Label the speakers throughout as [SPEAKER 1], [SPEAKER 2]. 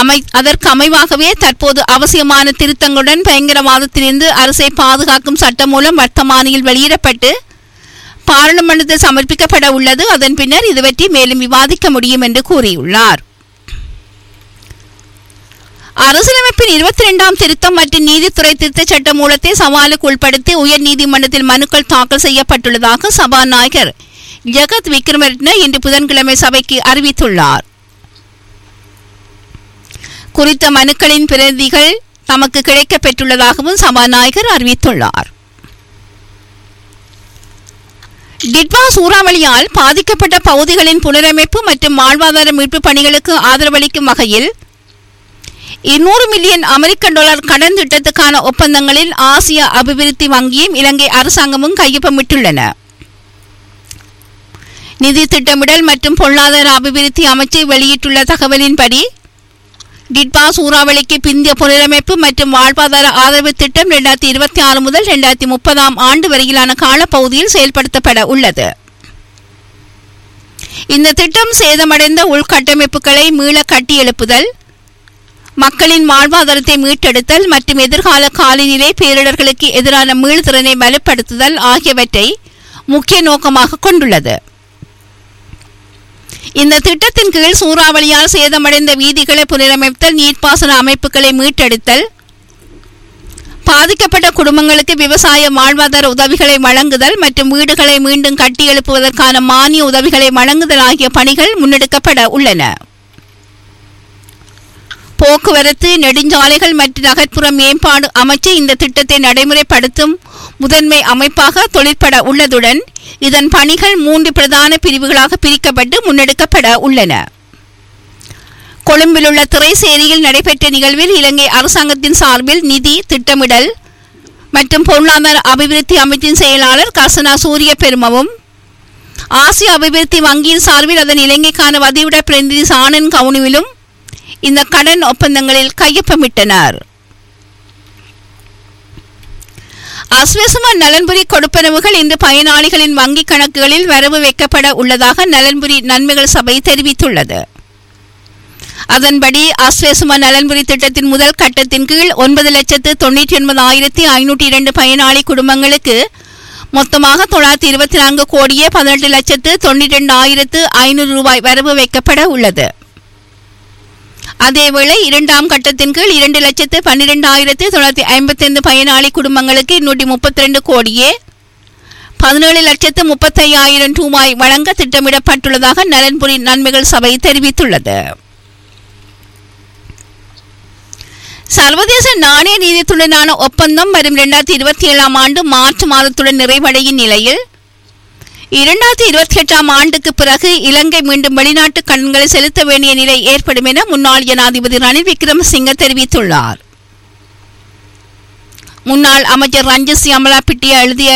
[SPEAKER 1] அமை அதற்கு அமைவாகவே தற்போது அவசியமான திருத்தங்களுடன் பயங்கரவாதத்திலிருந்து அரசை பாதுகாக்கும் சட்டம் மூலம் வர்த்தமானியில் வெளியிடப்பட்டு பாராளுமன்றத்தில் சமர்ப்பிக்கப்பட உள்ளது அதன் பின்னர் இது பற்றி மேலும் விவாதிக்க முடியும் என்று கூறியுள்ளார் அரசியலமைப்பின் இருபத்தி இரண்டாம் திருத்தம் மற்றும் நீதித்துறை திருத்த சட்ட மூலத்தை சவாலுக்கு உட்படுத்தி உயர் நீதிமன்றத்தில் மனுக்கள் தாக்கல் செய்யப்பட்டுள்ளதாக சபாநாயகர் ஜெகத் விக்ரமரட்ன இன்று புதன்கிழமை சபைக்கு அறிவித்துள்ளார் குறித்த மனுக்களின் பிரதிகள் தமக்கு கிடைக்கப் பெற்றுள்ளதாகவும் சபாநாயகர் அறிவித்துள்ளார் டிட்வா சூறாவளியால் பாதிக்கப்பட்ட பகுதிகளின் புனரமைப்பு மற்றும் வாழ்வாதார மீட்பு பணிகளுக்கு ஆதரவளிக்கும் வகையில் இருநூறு மில்லியன் அமெரிக்க டாலர் கடன் திட்டத்துக்கான ஒப்பந்தங்களில் ஆசிய அபிவிருத்தி வங்கியும் இலங்கை அரசாங்கமும் கையொப்பமிட்டுள்ளன நிதி திட்டமிடல் மற்றும் பொருளாதார அபிவிருத்தி அமைச்சு வெளியிட்டுள்ள தகவலின்படி டிட்பா சூறாவளிக்கு பிந்திய புனரமைப்பு மற்றும் வாழ்வாதார ஆதரவு திட்டம் இரண்டாயிரத்தி இருபத்தி ஆறு முதல் இரண்டாயிரத்தி முப்பதாம் ஆண்டு வரையிலான காலப்பகுதியில் செயல்படுத்தப்பட உள்ளது இந்த திட்டம் சேதமடைந்த உள்கட்டமைப்புகளை மீள கட்டியெழுப்புதல் மக்களின் வாழ்வாதாரத்தை மீட்டெடுத்தல் மற்றும் எதிர்கால காலநிலை பேரிடர்களுக்கு எதிரான மீள்திறனை வலுப்படுத்துதல் ஆகியவற்றை முக்கிய நோக்கமாக கொண்டுள்ளது இந்த திட்டத்தின் கீழ் சூறாவளியால் சேதமடைந்த வீதிகளை புனரமைத்தல் நீர்ப்பாசன அமைப்புகளை மீட்டெடுத்தல் பாதிக்கப்பட்ட குடும்பங்களுக்கு விவசாய வாழ்வாதார உதவிகளை வழங்குதல் மற்றும் வீடுகளை மீண்டும் கட்டியெழுப்புவதற்கான மானிய உதவிகளை வழங்குதல் ஆகிய பணிகள் முன்னெடுக்கப்பட உள்ளன போக்குவரத்து நெடுஞ்சாலைகள் மற்றும் நகர்ப்புற மேம்பாடு அமைச்சு இந்த திட்டத்தை நடைமுறைப்படுத்தும் முதன்மை அமைப்பாக தொழிற்பட உள்ளதுடன் இதன் பணிகள் மூன்று பிரதான பிரிவுகளாக பிரிக்கப்பட்டு முன்னெடுக்கப்பட உள்ளன கொழும்பில் உள்ள திரைசேரியில் நடைபெற்ற நிகழ்வில் இலங்கை அரசாங்கத்தின் சார்பில் நிதி திட்டமிடல் மற்றும் பொருளாதார அபிவிருத்தி அமைச்சின் செயலாளர் கசனா சூரிய பெருமவும் ஆசிய அபிவிருத்தி வங்கியின் சார்பில் அதன் இலங்கைக்கான வதிவிட பிரதிநிதி சாணன் கவுனிவிலும் இந்த கடன் ஒப்பந்தங்களில் கையொப்பமிட்டனர் அஸ்வசம நலன்புரி கொடுப்பனவுகள் இன்று பயனாளிகளின் வங்கிக் கணக்குகளில் வரவு வைக்கப்பட உள்ளதாக நலன்புரி நன்மைகள் சபை தெரிவித்துள்ளது அதன்படி அஸ்வசும நலன்புரி திட்டத்தின் முதல் கட்டத்தின் கீழ் ஒன்பது லட்சத்து தொண்ணூற்றி ஒன்பது ஆயிரத்தி ஐநூற்றி இரண்டு பயனாளி குடும்பங்களுக்கு மொத்தமாக தொள்ளாயிரத்தி இருபத்தி நான்கு கோடியே பதினெட்டு லட்சத்து தொண்ணூற்றி ரெண்டு ஆயிரத்து ஐநூறு ரூபாய் வரவு வைக்கப்பட உள்ளது அதேவேளை இரண்டாம் கட்டத்தின் கீழ் இரண்டு லட்சத்து பன்னிரெண்டு ஆயிரத்து தொள்ளாயிரத்தி ஐம்பத்தி ஐந்து பயனாளி குடும்பங்களுக்கு நூற்றி முப்பத்தி ரெண்டு கோடியே பதினேழு லட்சத்து முப்பத்தையாயிரம் ரூபாய் வழங்க திட்டமிடப்பட்டுள்ளதாக நலன்புரி நன்மைகள் சபை தெரிவித்துள்ளது சர்வதேச நாணய நீதித்துடனான ஒப்பந்தம் வரும் இரண்டாயிரத்தி இருபத்தி ஏழாம் ஆண்டு மார்ச் மாதத்துடன் நிறைவடையும் நிலையில் இரண்டாயிரத்தி இருபத்தி எட்டாம் ஆண்டுக்கு பிறகு இலங்கை மீண்டும் வெளிநாட்டு கடன்களை செலுத்த வேண்டிய நிலை ஏற்படும் என முன்னாள் ஜனாதிபதி ரணில் விக்ரமசிங்க தெரிவித்துள்ளார் முன்னாள் அமைச்சர் ரஞ்சித் சியாமலா பிட்டியா எழுதிய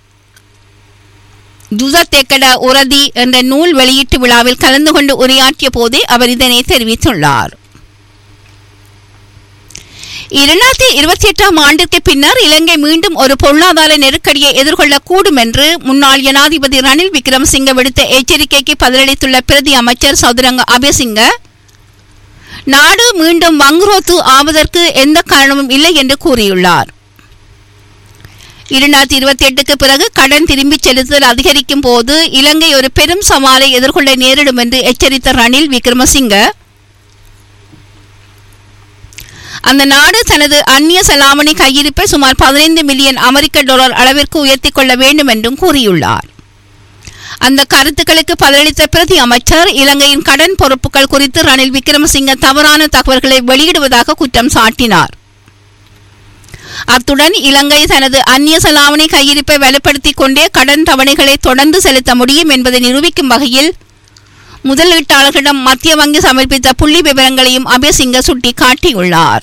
[SPEAKER 1] ஜுசத்தேக்கட உரதி என்ற நூல் வெளியீட்டு விழாவில் கலந்து கொண்டு உரையாற்றிய போதே அவர் இதனை தெரிவித்துள்ளார் இரண்டாயிரத்தி இருபத்தி எட்டாம் ஆண்டிற்கு பின்னர் இலங்கை மீண்டும் ஒரு பொருளாதார நெருக்கடியை எதிர்கொள்ளக்கூடும் என்று முன்னாள் ஜனாதிபதி ரணில் விக்ரமசிங்க விடுத்த எச்சரிக்கைக்கு பதிலளித்துள்ள பிரதி அமைச்சர் சௌதரங்க அபயசிங்க நாடு மீண்டும் வங்குரோத்து ஆவதற்கு எந்த காரணமும் இல்லை என்று கூறியுள்ளார் இரண்டாயிரத்தி இருபத்தி எட்டுக்கு பிறகு கடன் திரும்பிச் செலுத்துதல் அதிகரிக்கும் போது இலங்கை ஒரு பெரும் சவாலை எதிர்கொள்ள நேரிடும் என்று எச்சரித்த ரணில் விக்ரமசிங்க அந்த நாடு தனது அந்நிய செலாவணி கையிருப்பை சுமார் பதினைந்து மில்லியன் அமெரிக்க டாலர் அளவிற்கு உயர்த்திக் கொள்ள வேண்டும் என்றும் கூறியுள்ளார் அந்த கருத்துக்களுக்கு பதிலளித்த பிரதி அமைச்சர் இலங்கையின் கடன் பொறுப்புகள் குறித்து ரணில் விக்ரமசிங்க தவறான தகவல்களை வெளியிடுவதாக குற்றம் சாட்டினார் அத்துடன் இலங்கை தனது அந்நிய செலாவணி கையிருப்பை வலுப்படுத்திக் கொண்டே கடன் தவணைகளை தொடர்ந்து செலுத்த முடியும் என்பதை நிரூபிக்கும் வகையில் முதலீட்டாளர்களிடம் மத்திய வங்கி சமர்ப்பித்த புள்ளி விவரங்களையும் அபயசிங்க சுட்டி காட்டியுள்ளார்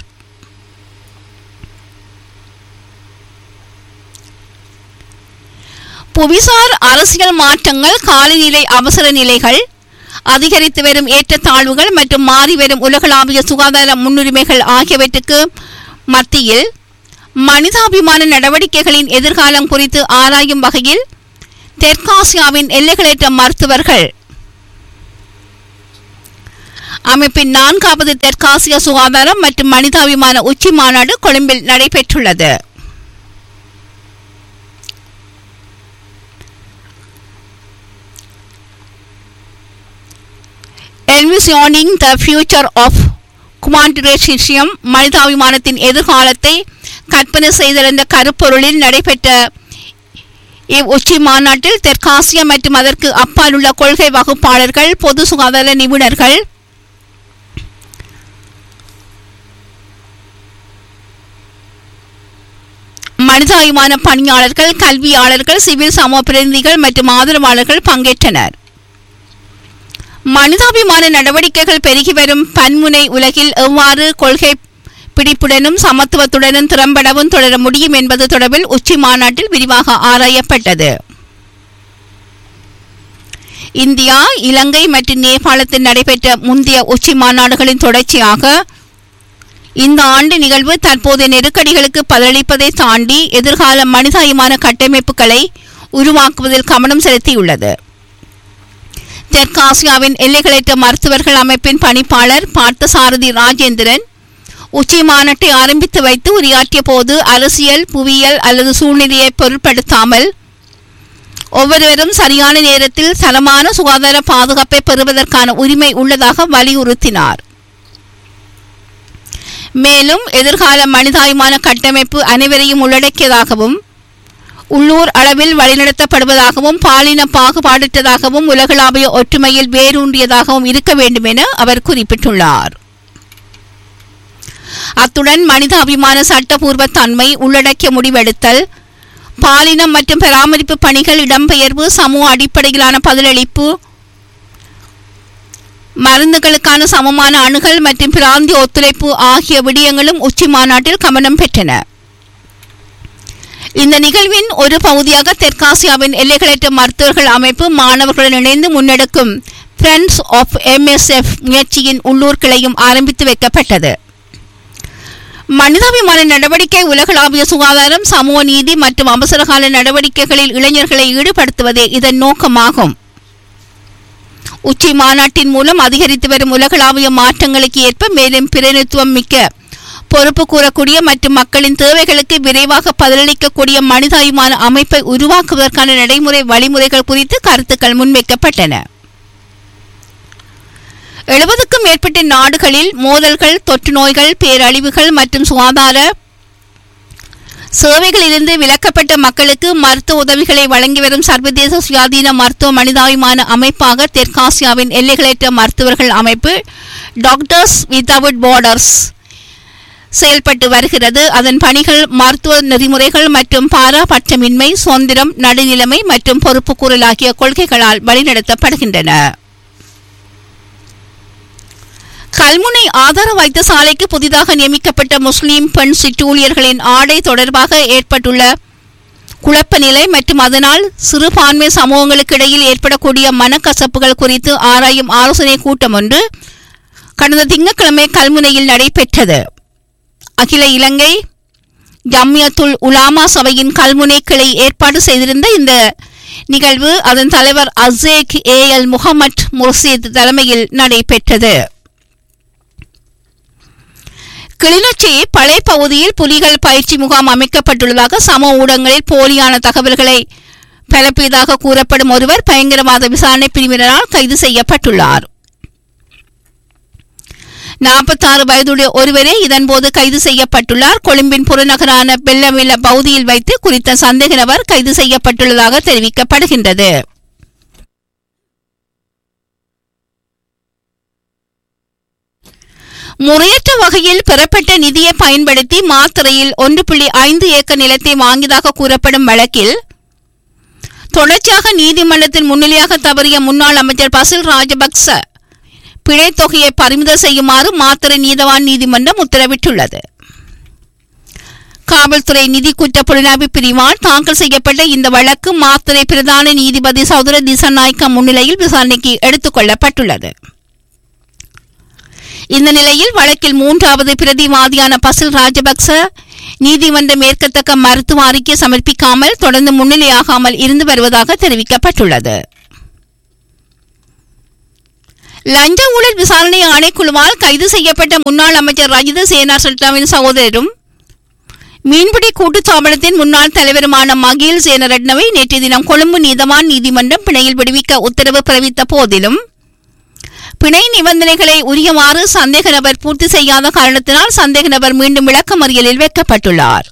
[SPEAKER 1] புவிசார் அரசியல் மாற்றங்கள் காலநிலை அவசர நிலைகள் அதிகரித்து வரும் ஏற்றத்தாழ்வுகள் மற்றும் மாறி வரும் உலகளாவிய சுகாதார முன்னுரிமைகள் ஆகியவற்றுக்கு மத்தியில் மனிதாபிமான நடவடிக்கைகளின் எதிர்காலம் குறித்து ஆராயும் வகையில் தெற்காசியாவின் எல்லைகளற்ற மருத்துவர்கள் அமைப்பின் நான்காவது தெற்காசிய சுகாதாரம் மற்றும் மனிதாபிமான உச்சி மாநாடு கொழும்பில் நடைபெற்றுள்ளது என்விசியானிங் த ஃபியூச்சர் ஆஃப் குமாண்டிரேஷியம் மனிதாபிமானத்தின் எதிர்காலத்தை கற்பனை செய்திருந்த கருப்பொருளில் நடைபெற்ற இவ் உச்சி மாநாட்டில் தெற்காசிய மற்றும் அதற்கு அப்பால் உள்ள கொள்கை வகுப்பாளர்கள் பொது சுகாதார நிபுணர்கள் மனிதாபிமான பணியாளர்கள் கல்வியாளர்கள் சிவில் சமூக பிரதிநிதிகள் மற்றும் ஆதரவாளர்கள் பங்கேற்றனர் மனிதாபிமான நடவடிக்கைகள் பெருகி வரும் பன்முனை உலகில் எவ்வாறு கொள்கை பிடிப்புடனும் சமத்துவத்துடனும் திறம்படவும் தொடர முடியும் என்பது தொடர்பில் உச்சி மாநாட்டில் விரிவாக ஆராயப்பட்டது இந்தியா இலங்கை மற்றும் நேபாளத்தில் நடைபெற்ற முந்தைய உச்சி மாநாடுகளின் தொடர்ச்சியாக இந்த ஆண்டு நிகழ்வு தற்போதைய நெருக்கடிகளுக்கு பதிலளிப்பதை தாண்டி எதிர்கால மனிதாயமான கட்டமைப்புகளை உருவாக்குவதில் கவனம் செலுத்தியுள்ளது தெற்காசியாவின் எல்லைகளற்ற மருத்துவர்கள் அமைப்பின் பணிப்பாளர் பார்த்தசாரதி ராஜேந்திரன் உச்சி மாநாட்டை ஆரம்பித்து வைத்து உரையாற்றிய போது அரசியல் புவியியல் அல்லது சூழ்நிலையை பொருட்படுத்தாமல் ஒவ்வொருவரும் சரியான நேரத்தில் தரமான சுகாதார பாதுகாப்பை பெறுவதற்கான உரிமை உள்ளதாக வலியுறுத்தினார் மேலும் எதிர்கால மனிதாயமான கட்டமைப்பு அனைவரையும் உள்ளடக்கியதாகவும் உள்ளூர் அளவில் வழிநடத்தப்படுவதாகவும் பாலின பாகுபாடற்றதாகவும் உலகளாவிய ஒற்றுமையில் வேரூன்றியதாகவும் இருக்க வேண்டும் என அவர் குறிப்பிட்டுள்ளார் அத்துடன் மனிதாபிமான சட்டபூர்வ தன்மை உள்ளடக்கிய முடிவெடுத்தல் பாலினம் மற்றும் பராமரிப்பு பணிகள் இடம்பெயர்வு சமூக அடிப்படையிலான பதிலளிப்பு மருந்துகளுக்கான சமமான அணுகல் மற்றும் பிராந்திய ஒத்துழைப்பு ஆகிய விடயங்களும் உச்சி மாநாட்டில் கவனம் பெற்றன இந்த நிகழ்வின் ஒரு பகுதியாக தெற்காசியாவின் எல்லைகளற்ற மருத்துவர்கள் அமைப்பு மாணவர்களுடன் இணைந்து முன்னெடுக்கும் ஃப்ரெண்ட்ஸ் ஆஃப் எம்எஸ்எஃப் முயற்சியின் உள்ளூர் கிளையும் ஆரம்பித்து வைக்கப்பட்டது மனிதாபிமான நடவடிக்கை உலகளாவிய சுகாதாரம் சமூக நீதி மற்றும் அவசரகால நடவடிக்கைகளில் இளைஞர்களை ஈடுபடுத்துவதே இதன் நோக்கமாகும் உச்சி மாநாட்டின் மூலம் அதிகரித்து வரும் உலகளாவிய மாற்றங்களுக்கு ஏற்ப மேலும் பிரதிநிதித்துவம் மிக்க பொறுப்பு கூறக்கூடிய மற்றும் மக்களின் தேவைகளுக்கு விரைவாக பதிலளிக்கக்கூடிய மனிதாயுமான அமைப்பை உருவாக்குவதற்கான நடைமுறை வழிமுறைகள் குறித்து கருத்துக்கள் முன்வைக்கப்பட்டன எழுபதுக்கும் மேற்பட்ட நாடுகளில் மோதல்கள் தொற்று நோய்கள் பேரழிவுகள் மற்றும் சுகாதார சேவைகளிலிருந்து விலக்கப்பட்ட மக்களுக்கு மருத்துவ உதவிகளை வழங்கி வரும் சர்வதேச சுயாதீன மருத்துவ மனிதாபிமான அமைப்பாக தெற்காசியாவின் எல்லைகளற்ற மருத்துவர்கள் அமைப்பு டாக்டர்ஸ் வித்தவுட் பார்டர்ஸ் செயல்பட்டு வருகிறது அதன் பணிகள் மருத்துவ நெறிமுறைகள் மற்றும் பாராபட்சமின்மை சுதந்திரம் நடுநிலைமை மற்றும் பொறுப்புக்கூறல் ஆகிய கொள்கைகளால் வழிநடத்தப்படுகின்றன கல்முனை ஆதார வைத்தியசாலைக்கு புதிதாக நியமிக்கப்பட்ட முஸ்லிம் பெண் சிற்றூழியர்களின் ஆடை தொடர்பாக ஏற்பட்டுள்ள குழப்ப நிலை மற்றும் அதனால் சிறுபான்மை சமூகங்களுக்கு இடையில் ஏற்படக்கூடிய மனக்கசப்புகள் குறித்து ஆராயும் ஆலோசனை கூட்டம் ஒன்று கடந்த திங்கட்கிழமை கல்முனையில் நடைபெற்றது அகில இலங்கை ஜம்மியத்துல் உலாமா சபையின் கல்முனை கிளை ஏற்பாடு செய்திருந்த இந்த நிகழ்வு அதன் தலைவர் அசேக் ஏ எல் முகமட் முர்சித் தலைமையில் நடைபெற்றது கிளிநொச்சி பழைய பகுதியில் புலிகள் பயிற்சி முகாம் அமைக்கப்பட்டுள்ளதாக சமூக ஊடகங்களில் போலியான தகவல்களை பரப்பியதாக கூறப்படும் ஒருவர் பயங்கரவாத விசாரணை பிரிவினரால் கைது செய்யப்பட்டுள்ளார் நாற்பத்தாறு வயதுடைய ஒருவரே இதன்போது கைது செய்யப்பட்டுள்ளார் கொழும்பின் புறநகரான பெல்லமில்ல பகுதியில் வைத்து குறித்த சந்தேக நபர் கைது செய்யப்பட்டுள்ளதாக தெரிவிக்கப்படுகின்றது முறையற்ற வகையில் பெறப்பட்ட நிதியை பயன்படுத்தி மாத்திரையில் ஒன்று புள்ளி ஐந்து ஏக்கர் நிலத்தை வாங்கியதாக கூறப்படும் வழக்கில் தொடர்ச்சியாக நீதிமன்றத்தில் முன்னிலையாக தவறிய முன்னாள் அமைச்சர் பசில் ராஜபக்ச பிழைத் தொகையை பறிமுதல் செய்யுமாறு மாத்திரை நீதவான் நீதிமன்றம் உத்தரவிட்டுள்ளது காவல்துறை நிதி குற்ற புலனாய்வு பிரிவால் தாக்கல் செய்யப்பட்ட இந்த வழக்கு மாத்திரை பிரதான நீதிபதி சௌதர திசநாய்க்க முன்னிலையில் விசாரணைக்கு எடுத்துக் கொள்ளப்பட்டுள்ளது இந்த நிலையில் வழக்கில் மூன்றாவது பிரதிவாதியான பசில் ராஜபக்ச நீதிமன்ற மேற்கத்தக்க மருத்துவ அறிக்கை சமர்ப்பிக்காமல் தொடர்ந்து முன்னிலையாகாமல் இருந்து வருவதாக தெரிவிக்கப்பட்டுள்ளது லஞ்ச ஊழல் விசாரணை ஆணைக்குழுவால் கைது செய்யப்பட்ட முன்னாள் அமைச்சர் ரஜித சேனா சட்டாவின் சகோதரரும் மீன்பிடி கூட்டுத்தாபனத்தின் முன்னாள் தலைவருமான மகில் சேனரட்னவை நேற்றைய தினம் கொழும்பு நீதவான் நீதிமன்றம் பிணையில் விடுவிக்க உத்தரவு பிறப்பித்த போதிலும் பிணை நிபந்தனைகளை உரியவாறு சந்தேக நபர் பூர்த்தி செய்யாத காரணத்தினால் சந்தேக நபர் மீண்டும் விளக்கமறியலில் வைக்கப்பட்டுள்ளார்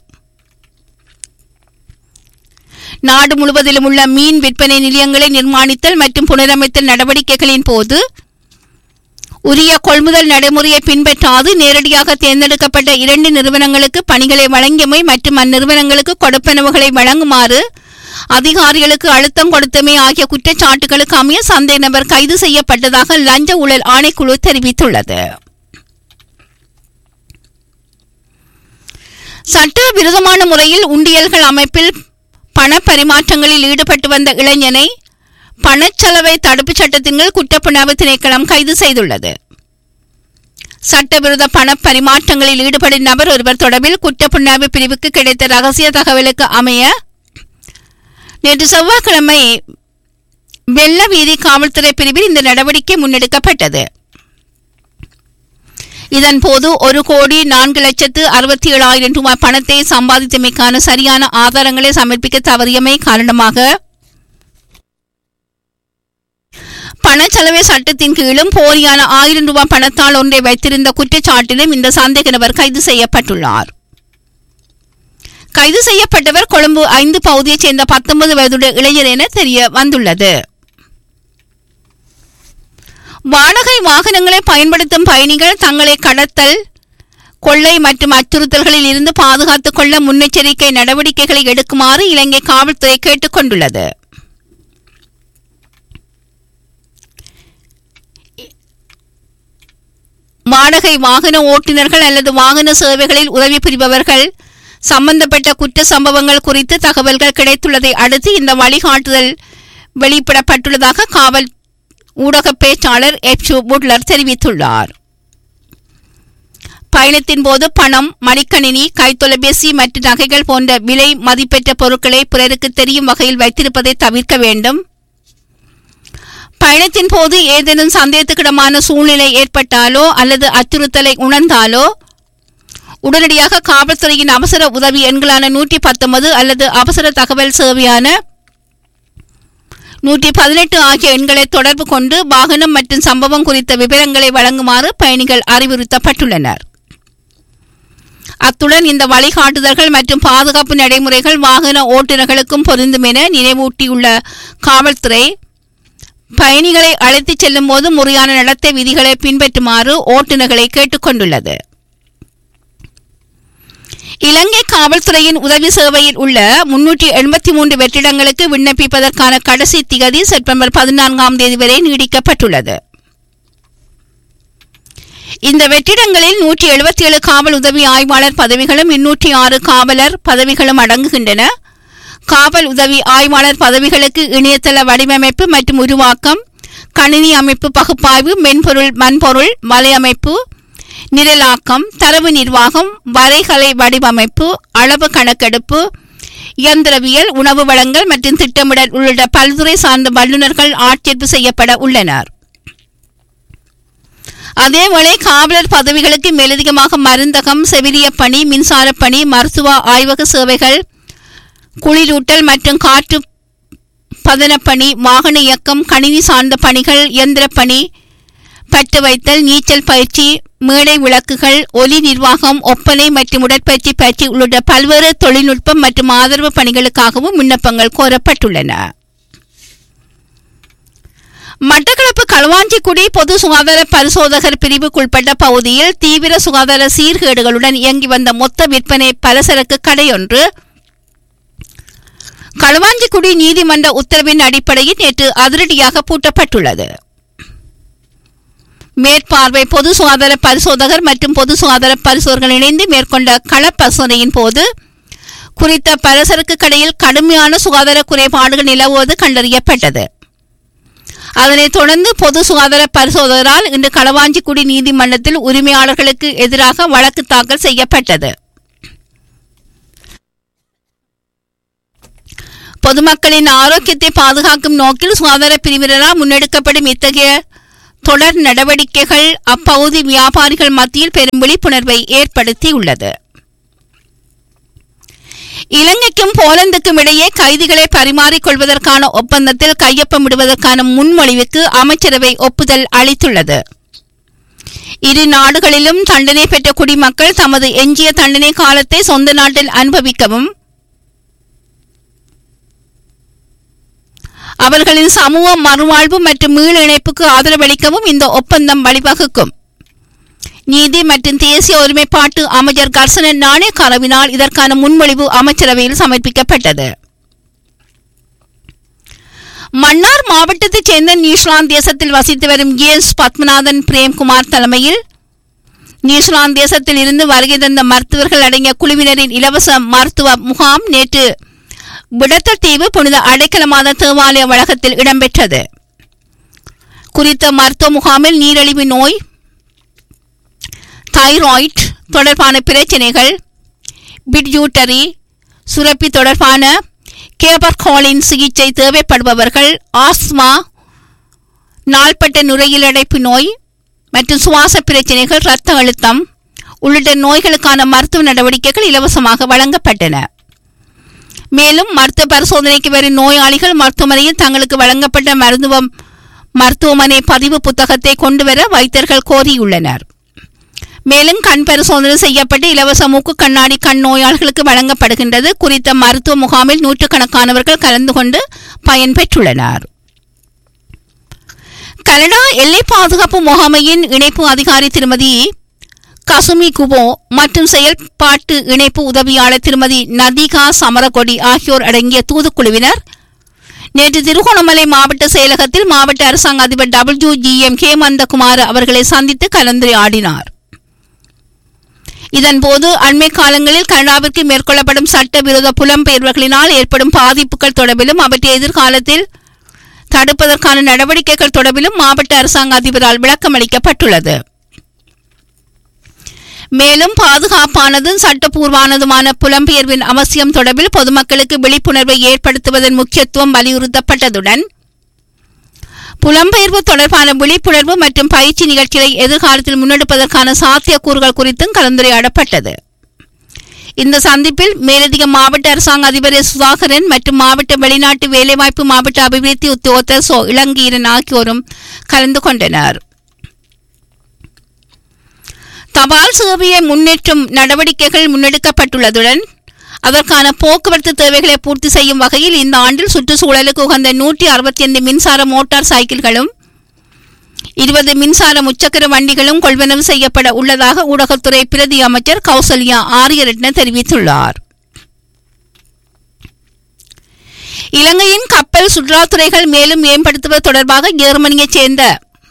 [SPEAKER 1] நாடு முழுவதிலும் உள்ள மீன் விற்பனை நிலையங்களை நிர்மாணித்தல் மற்றும் புனரமைத்தல் நடவடிக்கைகளின் போது உரிய கொள்முதல் நடைமுறையை பின்பற்றாது நேரடியாக தேர்ந்தெடுக்கப்பட்ட இரண்டு நிறுவனங்களுக்கு பணிகளை வழங்கியமை மற்றும் அந்நிறுவனங்களுக்கு கொடுப்பனவுகளை வழங்குமாறு அதிகாரிகளுக்கு அழுத்தம் கொடுத்தமை ஆகிய குற்றச்சாட்டுகளுக்கு அமைய சந்தேக நபர் கைது செய்யப்பட்டதாக லஞ்ச ஊழல் ஆணைக்குழு தெரிவித்துள்ளது சட்ட விரோதமான முறையில் உண்டியல்கள் அமைப்பில் பண பரிமாற்றங்களில் ஈடுபட்டு வந்த இளைஞனை பணச்செலவை தடுப்புச் சட்டத்தின் கீழ் குற்றப்புணர்வு திணைக்களம் கைது செய்துள்ளது சட்டவிரோத பண பரிமாற்றங்களில் ஈடுபடும் நபர் ஒருவர் தொடர்பில் குற்றப்புணர்வு பிரிவுக்கு கிடைத்த ரகசிய தகவலுக்கு அமைய நேற்று செவ்வாய்க்கிழமை வெள்ள வீதி காவல்துறை பிரிவில் இந்த நடவடிக்கை முன்னெடுக்கப்பட்டது இதன்போது ஒரு கோடி நான்கு லட்சத்து அறுபத்தி ஏழாயிரம் ரூபாய் பணத்தை சம்பாதித்தமைக்கான சரியான ஆதாரங்களை சமர்ப்பிக்க தவறியமை காரணமாக பணச்செலவை சட்டத்தின் கீழும் போலியான ஆயிரம் ரூபாய் பணத்தால் ஒன்றை வைத்திருந்த குற்றச்சாட்டிலும் இந்த சந்தேக நபர் கைது செய்யப்பட்டுள்ளார் கைது செய்யப்பட்டவர் கொழும்பு ஐந்து பகுதியைச் சேர்ந்த பத்தொன்பது வயதுடைய இளைஞர் என தெரிய வந்துள்ளது வாடகை வாகனங்களை பயன்படுத்தும் பயணிகள் தங்களை கடத்தல் கொள்ளை மற்றும் அச்சுறுத்தல்களில் இருந்து பாதுகாத்துக் கொள்ள முன்னெச்சரிக்கை நடவடிக்கைகளை எடுக்குமாறு இலங்கை காவல்துறை கேட்டுக் கொண்டுள்ளது வாடகை வாகன ஓட்டுநர்கள் அல்லது வாகன சேவைகளில் உதவி புரிபவர்கள் சம்பந்தப்பட்ட குற்ற சம்பவங்கள் குறித்து தகவல்கள் கிடைத்துள்ளதை அடுத்து இந்த வழிகாட்டுதல் வெளியிடப்பட்டுள்ளதாக காவல் ஊடக பேச்சாளர் எச் புட்லர் தெரிவித்துள்ளார் பயணத்தின் போது பணம் மடிக்கணினி கைத்தொலைபேசி மற்றும் நகைகள் போன்ற விலை மதிப்பெற்ற பொருட்களை பிறருக்கு தெரியும் வகையில் வைத்திருப்பதை தவிர்க்க வேண்டும் பயணத்தின் போது ஏதேனும் சந்தேகத்துக்கிடமான சூழ்நிலை ஏற்பட்டாலோ அல்லது அச்சுறுத்தலை உணர்ந்தாலோ உடனடியாக காவல்துறையின் அவசர உதவி எண்களான நூற்றி பத்தொன்பது அல்லது அவசர தகவல் சேவையான நூற்றி பதினெட்டு ஆகிய எண்களை தொடர்பு கொண்டு வாகனம் மற்றும் சம்பவம் குறித்த விவரங்களை வழங்குமாறு பயணிகள் அறிவுறுத்தப்பட்டுள்ளனர் அத்துடன் இந்த வழிகாட்டுதல்கள் மற்றும் பாதுகாப்பு நடைமுறைகள் வாகன ஓட்டுநர்களுக்கும் பொருந்தும் என நினைவூட்டியுள்ள காவல்துறை பயணிகளை அழைத்துச் செல்லும் போது முறையான நடத்தை விதிகளை பின்பற்றுமாறு ஓட்டுநர்களை கேட்டுக்கொண்டுள்ளது இலங்கை காவல்துறையின் உதவி சேவையில் உள்ள முன்னூற்றி எண்பத்தி மூன்று வெற்றிடங்களுக்கு விண்ணப்பிப்பதற்கான கடைசி திகதி செப்டம்பர் பதினான்காம் தேதி வரை நீடிக்கப்பட்டுள்ளது இந்த வெற்றிடங்களில் நூற்றி எழுபத்தி ஏழு காவல் உதவி ஆய்வாளர் பதவிகளும் இருநூற்றி ஆறு காவலர் பதவிகளும் அடங்குகின்றன காவல் உதவி ஆய்வாளர் பதவிகளுக்கு இணையதள வடிவமைப்பு மற்றும் உருவாக்கம் கணினி அமைப்பு பகுப்பாய்வு மென்பொருள் வன்பொருள் வலையமைப்பு நிரலாக்கம் தரவு நிர்வாகம் வரைகலை வடிவமைப்பு அளவு கணக்கெடுப்பு இயந்திரவியல் உணவு வழங்கல் மற்றும் திட்டமிடல் உள்ளிட்ட பல்துறை சார்ந்த வல்லுநர்கள் ஆட்சேர்ப்பு செய்யப்பட உள்ளனர் அதேவேளை காவலர் பதவிகளுக்கு மேலதிகமாக மருந்தகம் செவிலிய பணி மின்சார பணி மருத்துவ ஆய்வக சேவைகள் குளிரூட்டல் மற்றும் காற்று பதனப்பணி வாகன இயக்கம் கணினி சார்ந்த பணிகள் இயந்திர பணி பட்டு வைத்தல் நீச்சல் பயிற்சி மேடை விளக்குகள் ஒலி நிர்வாகம் ஒப்பனை மற்றும் உடற்பயிற்சி பயிற்சி உள்ளிட்ட பல்வேறு தொழில்நுட்பம் மற்றும் ஆதரவு பணிகளுக்காகவும் விண்ணப்பங்கள் கோரப்பட்டுள்ளன மட்டக்களப்பு களுவாஞ்சிக்குடி பொது சுகாதார பரிசோதகர் பிரிவுக்குட்பட்ட பகுதியில் தீவிர சுகாதார சீர்கேடுகளுடன் இயங்கி வந்த மொத்த விற்பனை பலசரக்கு கடையொன்று களுவாஞ்சிக்குடி நீதிமன்ற உத்தரவின் அடிப்படையில் நேற்று அதிரடியாக பூட்டப்பட்டுள்ளது மேற்பார்வை பொது சுகாதார பரிசோதகர் மற்றும் பொது சுகாதார பரிசோதகர்கள் இணைந்து மேற்கொண்ட களப்பரிசோதனையின் போது குறித்த பலசரக்கு கடையில் கடுமையான சுகாதார குறைபாடுகள் நிலவுவது கண்டறியப்பட்டது அதனைத் தொடர்ந்து பொது சுகாதார பரிசோதகரால் இன்று களவாஞ்சிக்குடி நீதிமன்றத்தில் உரிமையாளர்களுக்கு எதிராக வழக்கு தாக்கல் செய்யப்பட்டது பொதுமக்களின் ஆரோக்கியத்தை பாதுகாக்கும் நோக்கில் சுகாதார பிரிவினரால் முன்னெடுக்கப்படும் இத்தகைய தொடர் நடவடிக்கைகள் அப்பகுதி வியாபாரிகள் மத்தியில் பெரும் விழிப்புணர்வை ஏற்படுத்தியுள்ளது இலங்கைக்கும் போலந்துக்கும் இடையே கைதிகளை பரிமாறிக்கொள்வதற்கான ஒப்பந்தத்தில் கையொப்பமிடுவதற்கான முன்மொழிவுக்கு அமைச்சரவை ஒப்புதல் அளித்துள்ளது இரு நாடுகளிலும் தண்டனை பெற்ற குடிமக்கள் தமது எஞ்சிய தண்டனை காலத்தை சொந்த நாட்டில் அனுபவிக்கவும் அவர்களின் சமூக மறுவாழ்வு மற்றும் மீள் இணைப்புக்கு ஆதரவளிக்கவும் இந்த ஒப்பந்தம் வழிவகுக்கும் நீதி மற்றும் தேசிய ஒருமைப்பாட்டு அமைச்சர் கர்சன நாணயக்காரவினால் இதற்கான முன்மொழிவு அமைச்சரவையில் சமர்ப்பிக்கப்பட்டது மன்னார் மாவட்டத்தைச் சேர்ந்த நியூசிலாந்து தேசத்தில் வசித்து வரும் எஸ் பத்மநாதன் பிரேம்குமார் தலைமையில் நியூசிலாந்து தேசத்தில் இருந்து வருகை தந்த மருத்துவர்கள் அடங்கிய குழுவினரின் இலவச மருத்துவ முகாம் நேற்று விடத்தல் தீவு புனித அடைக்கலமாத தேவாலய வளாகத்தில் இடம்பெற்றது குறித்த மருத்துவ முகாமில் நீரிழிவு நோய் தைராய்ட் தொடர்பான பிரச்சினைகள் பிட்யூட்டரி சுரப்பி தொடர்பான கேபர்காலின் சிகிச்சை தேவைப்படுபவர்கள் ஆஸ்மா நாள்பட்ட நுரையீரல் அடைப்பு நோய் மற்றும் சுவாச பிரச்சினைகள் இரத்த அழுத்தம் உள்ளிட்ட நோய்களுக்கான மருத்துவ நடவடிக்கைகள் இலவசமாக வழங்கப்பட்டன மேலும் மருத்துவ பரிசோதனைக்கு வரும் நோயாளிகள் மருத்துவமனையில் தங்களுக்கு வழங்கப்பட்ட மருத்துவம் மருத்துவமனை பதிவு புத்தகத்தை கொண்டுவர வைத்தியர்கள் கோரியுள்ளனர் மேலும் கண் பரிசோதனை செய்யப்பட்டு இலவச மூக்கு கண்ணாடி கண் நோயாளிகளுக்கு வழங்கப்படுகின்றது குறித்த மருத்துவ முகாமில் நூற்றுக்கணக்கானவர்கள் கலந்து கொண்டு பயன்பெற்றுள்ளனர் கனடா எல்லை பாதுகாப்பு முகாமையின் இணைப்பு அதிகாரி திருமதி கசுமி குபோ மற்றும் செயல்பாட்டு இணைப்பு உதவியாளர் திருமதி நதிகா சமரகொடி ஆகியோர் அடங்கிய தூதுக்குழுவினர் நேற்று திருகோணமலை மாவட்ட செயலகத்தில் மாவட்ட அரசாங்க அதிபர் டபிள்யூ ஜி எம் ஹேமந்தகுமார் அவர்களை சந்தித்து கலந்துரையாடினார் இதன்போது அண்மை காலங்களில் கனடாவிற்கு மேற்கொள்ளப்படும் சட்டவிரோத புலம்பெயர்வுகளினால் ஏற்படும் பாதிப்புகள் தொடர்பிலும் அவற்றை எதிர்காலத்தில் தடுப்பதற்கான நடவடிக்கைகள் தொடர்பிலும் மாவட்ட அரசாங்க அதிபரால் விளக்கமளிக்கப்பட்டுள்ளது மேலும் பாதுகாப்பானதும் சட்டப்பூர்வானதுமான புலம்பெயர்வின் அவசியம் தொடர்பில் பொதுமக்களுக்கு விழிப்புணர்வை ஏற்படுத்துவதன் முக்கியத்துவம் வலியுறுத்தப்பட்டதுடன் புலம்பெயர்வு தொடர்பான விழிப்புணர்வு மற்றும் பயிற்சி நிகழ்ச்சிகளை எதிர்காலத்தில் முன்னெடுப்பதற்கான சாத்தியக்கூறுகள் குறித்தும் கலந்துரையாடப்பட்டது இந்த சந்திப்பில் மேலதிக மாவட்ட அரசாங்க அதிபர் எஸ். சுதாகரன் மற்றும் மாவட்ட வெளிநாட்டு வேலைவாய்ப்பு மாவட்ட அபிவிருத்தி உத்தியோகத்தர் சோ இளங்கீரன் ஆகியோரும் கலந்து கொண்டனர் தபால் சேவையை முன்னேற்றும் நடவடிக்கைகள் முன்னெடுக்கப்பட்டுள்ளதுடன் அதற்கான போக்குவரத்து தேவைகளை பூர்த்தி செய்யும் வகையில் இந்த ஆண்டில் சுற்றுச்சூழலுக்கு உகந்த நூற்றி அறுபத்தி ஐந்து மின்சார மோட்டார் சைக்கிள்களும் இருபது மின்சார முச்சக்கர வண்டிகளும் கொள்வனவு செய்யப்பட உள்ளதாக ஊடகத்துறை பிரதி அமைச்சர் கௌசல்யா ஆரியரட்ன தெரிவித்துள்ளார் இலங்கையின் கப்பல் சுற்றுலாத்துறைகள் மேலும் மேம்படுத்துவது தொடர்பாக ஜெர்மனியைச் சேர்ந்த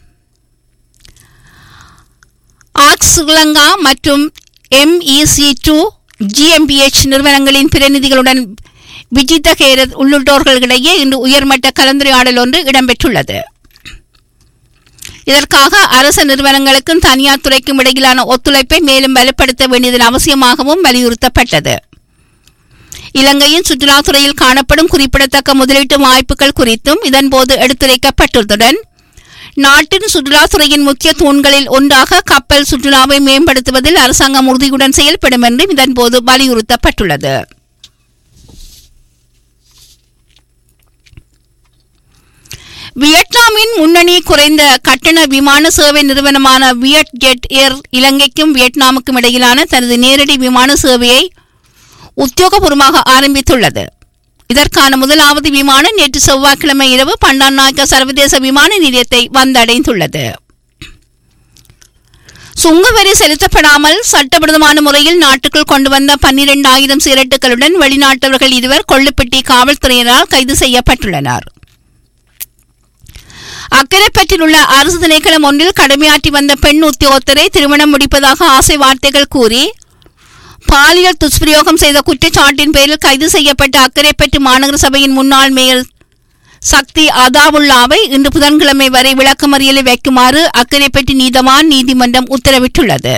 [SPEAKER 1] ஆக்ஸ் ஸ்ரீலங்கா மற்றும் எம்இசி டூ ஜிஎம்பிஎச் நிறுவனங்களின் பிரதிநிதிகளுடன் விஜித கேரத் உள்ளிட்டோர்களிடையே இன்று உயர்மட்ட கலந்துரையாடல் ஒன்று இடம்பெற்றுள்ளது இதற்காக அரசு நிறுவனங்களுக்கும் தனியார் துறைக்கும் இடையிலான ஒத்துழைப்பை மேலும் வலுப்படுத்த வேண்டியதன் அவசியமாகவும் வலியுறுத்தப்பட்டது இலங்கையின் சுற்றுலாத்துறையில் காணப்படும் குறிப்பிடத்தக்க முதலீட்டு வாய்ப்புகள் குறித்தும் இதன்போது எடுத்துரைக்கப்பட்டுள்ளதுடன் நாட்டின் சுற்றுலாத்துறையின் முக்கிய தூண்களில் ஒன்றாக கப்பல் சுற்றுலாவை மேம்படுத்துவதில் அரசாங்கம் உறுதியுடன் செயல்படும் என்றும் இதன்போது வலியுறுத்தப்பட்டுள்ளது வியட்நாமின் முன்னணி குறைந்த கட்டண விமான சேவை நிறுவனமான வியட் ஜெட் ஏர் இலங்கைக்கும் வியட்நாமுக்கும் இடையிலான தனது நேரடி விமான சேவையை உத்தியோகபூர்வமாக ஆரம்பித்துள்ளது இதற்கான முதலாவது விமானம் நேற்று செவ்வாய்க்கிழமை இரவு பண்டாநாயக்க சர்வதேச விமான நிலையத்தை வந்தடைந்துள்ளது சுங்கவரி செலுத்தப்படாமல் சட்டவிரோதமான முறையில் நாட்டுக்குள் கொண்டு வந்த பன்னிரண்டாயிரம் சிரட்டுகளுடன் வெளிநாட்டவர்கள் இருவர் கொள்ளுப்பட்டி காவல்துறையினரால் கைது செய்யப்பட்டுள்ளனர் அக்கரைப்பற்றில் உள்ள அரசு திணைக்களம் ஒன்றில் கடமையாற்றி வந்த பெண் உத்தியோகத்தரை திருமணம் முடிப்பதாக ஆசை வார்த்தைகள் கூறி பாலியல் துஷ்பிரயோகம் செய்த குற்றச்சாட்டின் பேரில் கைது செய்யப்பட்ட அக்கரைப்பற்று மாநகர சபையின் முன்னாள் மேயர் சக்தி அதாவுல்லாவை இன்று புதன்கிழமை வரை விளக்கமறியலில் வைக்குமாறு அக்கரைப்பற்று நீதவான் நீதிமன்றம் உத்தரவிட்டுள்ளது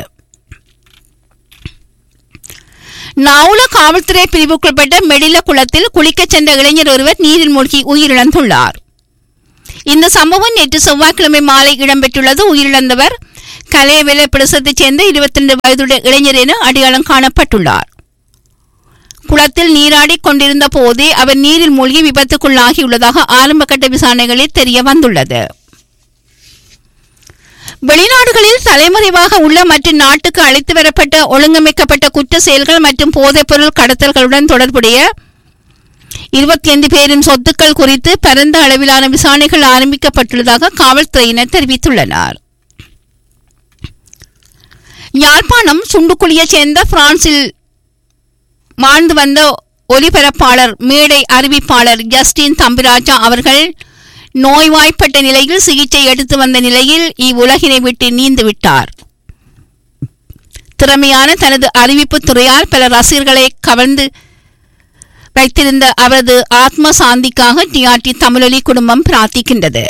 [SPEAKER 1] நாவுல காவல்துறை பிரிவுக்குட்பட்ட மெடில குளத்தில் குளிக்கச் சென்ற இளைஞர் ஒருவர் நீரில் மூழ்கி உயிரிழந்துள்ளார் இந்த சம்பவம் நேற்று செவ்வாய்க்கிழமை மாலை இடம்பெற்றுள்ளது உயிரிழந்தவர் கலையவேல பிரதேசத்தைச் சேர்ந்த இருபத்தி ரெண்டு வயதுடைய இளைஞர் என அடையாளம் காணப்பட்டுள்ளார் குளத்தில் நீராடி கொண்டிருந்த போதே அவர் நீரில் மூழ்கி விபத்துக்குள்ளாகியுள்ளதாக ஆரம்பகட்ட விசாரணைகளில் தெரிய வந்துள்ளது வெளிநாடுகளில் தலைமறைவாக உள்ள மற்றும் நாட்டுக்கு அழைத்து வரப்பட்ட ஒழுங்கமைக்கப்பட்ட குற்ற செயல்கள் மற்றும் போதைப்பொருள் கடத்தல்களுடன் தொடர்புடைய இருபத்தி ஐந்து பேரின் சொத்துக்கள் குறித்து பரந்த அளவிலான விசாரணைகள் ஆரம்பிக்கப்பட்டுள்ளதாக காவல்துறையினர் தெரிவித்துள்ளனர் யாழ்ப்பாணம் சுண்டுக்குழியைச் சேர்ந்த பிரான்சில் வாழ்ந்து வந்த ஒலிபரப்பாளர் மேடை அறிவிப்பாளர் ஜஸ்டின் தம்பிராஜா அவர்கள் நோய்வாய்ப்பட்ட நிலையில் சிகிச்சை எடுத்து வந்த நிலையில் இவ்வுலகினை விட்டு நீந்து விட்டார் திறமையான தனது அறிவிப்பு துறையால் பல ரசிகர்களை கவர்ந்து வைத்திருந்த அவரது ஆத்ம சாந்திக்காக டிஆர்டி தமிழொலி குடும்பம் பிரார்த்திக்கின்றது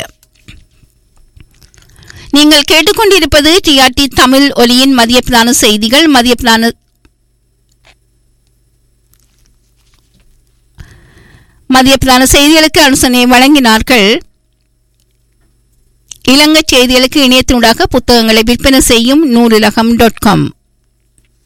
[SPEAKER 1] நீங்கள் கேட்டுக்கொண்டிருப்பது டிஆர்டி தமிழ் ஒலியின் மதிய பிரதான செய்திகள் மதிய பிரதான மதிய பிரதான செய்திகளுக்கு அனுசரணை வழங்கினார்கள் இலங்கை செய்திகளுக்கு இணையத்தினூடாக புத்தகங்களை விற்பனை செய்யும் நூலிலகம் டாட் காம்